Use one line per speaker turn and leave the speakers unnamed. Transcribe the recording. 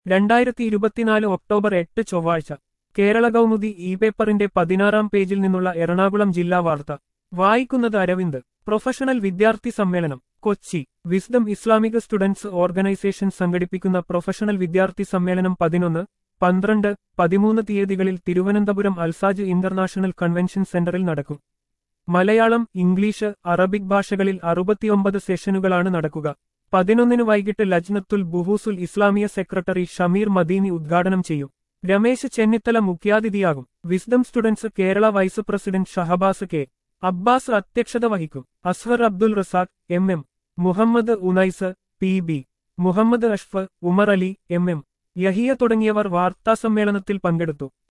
രണ്ടായിരത്തി ഇരുപത്തിനാല് ഒക്ടോബർ എട്ട് ചൊവ്വാഴ്ച കേരള കൗമുദി ഇ പേപ്പറിന്റെ പതിനാറാം പേജിൽ നിന്നുള്ള എറണാകുളം ജില്ലാ വാർത്ത വായിക്കുന്നത് അരവിന്ദ് പ്രൊഫഷണൽ വിദ്യാർത്ഥി സമ്മേളനം Kochi wisdom Islamic students organisation സംഘടിപ്പിക്കുന്ന പ്രൊഫഷണൽ വിദ്യാർത്ഥി സമ്മേളനം പതിനൊന്ന് പന്ത്രണ്ട് പതിമൂന്ന് തീയതികളിൽ തിരുവനന്തപുരം അൽസാജ് ഇന്റർനാഷണൽ കൺവെൻഷൻ സെന്ററിൽ നടക്കും മലയാളം ഇംഗ്ലീഷ് അറബിക് ഭാഷകളിൽ അറുപത്തിയൊമ്പത് സെഷനുകളാണ് നടക്കുക പതിനൊന്നിന് വൈകിട്ട് ലജ്നത്തുൽ ബുഹൂസുൽ ഇസ്ലാമിയ സെക്രട്ടറി ഷമീർ മദീനി ഉദ്ഘാടനം ചെയ്യും രമേശ് ചെന്നിത്തല മുഖ്യാതിഥിയാകും wisdom students Kerala vice president Shahabas K Abbas അധ്യക്ഷത വഹിക്കും Azhar Abdul Razak M M Muhammad Unais P B Muhammad അഷ്ഫ് ഉമർ അലി എം എം യഹിയ തുടങ്ങിയവർ വാർത്താസമ്മേളനത്തിൽ പങ്കെടുത്തു